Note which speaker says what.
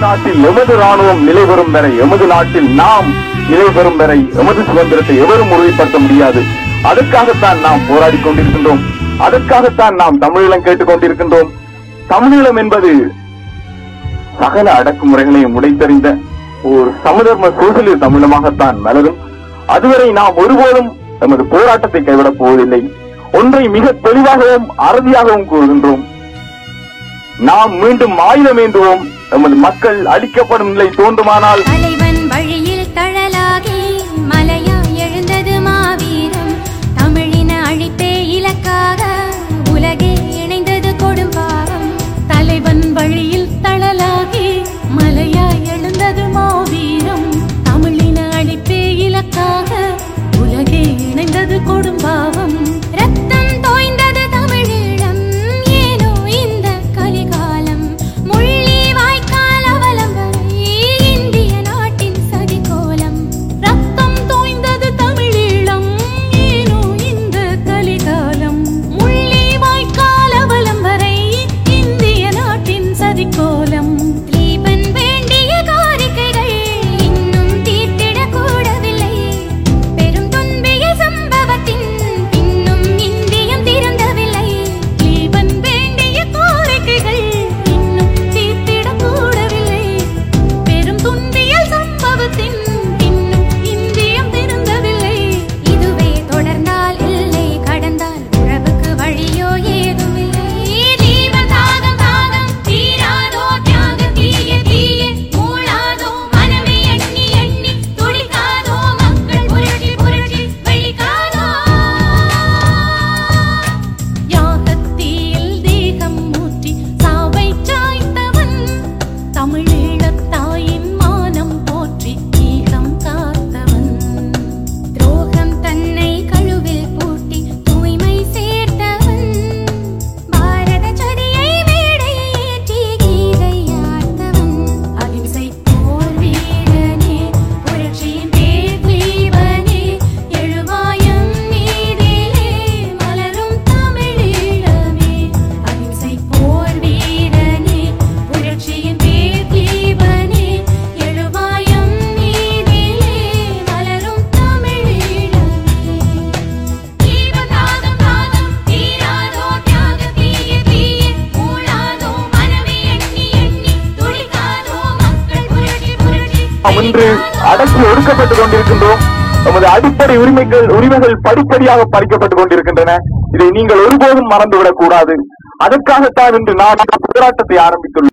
Speaker 1: நாட்டில் எமது ராணுவம் நிலை பெறும் வரை எமது நாட்டில் நாம் நிலை பெறும் வரை எமது சுதந்திரத்தை எவரும் உறுதிப்படுத்த முடியாது அதற்காகத்தான் நாம் போராடிக் கொண்டிருக்கின்றோம் அதற்காகத்தான் நாம் தமிழீழம் கேட்டுக் கொண்டிருக்கின்றோம் தமிழீழம் என்பது சகல அடக்குமுறைகளையும் உடைத்தறிந்த ஒரு சமதர்ம சோசியலிச தமிழமாகத்தான் மலரும் அதுவரை நாம் ஒருபோதும் நமது போராட்டத்தை கைவிடப் போவதில்லை ஒன்றை மிக தெளிவாகவும் அறுதியாகவும் கூறுகின்றோம் நாம் மீண்டும் ஆயுதமேந்துவோம் நமது மக்கள் அழிக்கப்படும் நிலை தோன்றுமானால்
Speaker 2: தலைவன் வழியில் தழலாகி மலையாய் எழுந்தது மாவீரம் தமிழின அழிப்பே இலக்காக உலகே இணைந்தது கொடும்பாவம்
Speaker 3: தலைவன் வழியில் தளலாகி மலையாய் எழுந்தது மாவீரம் தமிழின அழிப்பே இலக்காக உலகே இணைந்தது கொடும்பாவம்
Speaker 2: ரத்தம் தோய்ந்தது தமிழீழம் ஏனோ இந்த கலிகாலம் முள்ளி வாய்க்கால் அவலம் வரை இந்திய நாட்டின் சதிகோலம்
Speaker 3: ரத்தம் தோய்ந்தது தமிழீழம் ஏனோ இந்த கலிகாலம் முள்ளி வாய்க்கால் அவலம் வரை இந்திய நாட்டின் சதிக்கோலம்
Speaker 2: தீபன் வேண்டிய கோரிக்கைகள் இன்னும் தீர்த்திடக் கூடவில்லை பெரும் துன்பிய சம்பவத்தின் இன்னும் இந்தியம் திறந்தவில்லை
Speaker 3: தீபன் வேண்டிய கோரிக்கைகள் இன்னும் தீர்த்திடக் கூடவில்லை பெரும் துன்பியல் சம்பவத்தின் இன்னும் இந்தியம் திருந்தவில்லை
Speaker 2: இதுவே தொடர்ந்தால் இல்லை கடந்தால் உறவுக்கு வழியோ ஏதுமில்லை தீபன் தாகம் தாகம் தீராதோ தியாக தீய தீய மூளாதோ மனமே எண்ணி எண்ணி துடிக்காதோ மக்கள் புரட்சி புரட்சி வெளிக்காதோ
Speaker 3: யாகத்தீயில் தேகம் ஊற்றி சாவை சாய்த்தவன் தமிழீழத் தாயின் மானம் போற்றி ஈகம் காத்தவன்
Speaker 2: துரோகம் தன்னை கழுவில் பூட்டி தூய்மை சேர்த்தவன் பாரத சதியை மேடை ஏற்றி கீதையார்த்தவன்
Speaker 3: அகிம்சை போர் வீரனே புரட்சியின் பேர் தீபனே எழுவாயம் நீதிலே மலரும் தமிழீழமே அகிம்சை போர் வீரனே புரட்சியின் பேர் தீபனே எழுவாயம் நீதிலே மலரும் தமிழீழமே
Speaker 2: தீபம் தாகம் தாகம் தீராதோ தியாக தீய தீய மூளாதோ மனமே எண்ணி எண்ணி துடிக்காதோ மக்கள் புரட்சி புரட்சி
Speaker 1: நாம் இன்று அடக்கி ஒடுக்கப்பட்டுக் கொண்டிருக்கின்றோம் நமது அடிப்படை உரிமைகள் உரிமைகள் படிப்படியாக பறிக்கப்பட்டுக் கொண்டிருக்கின்றன இதை நீங்கள் ஒருபோதும் மறந்துவிடக் கூடாது அதற்காகத்தான் இன்று நான் இந்த போராட்டத்தை ஆரம்பித்துள்ளோம்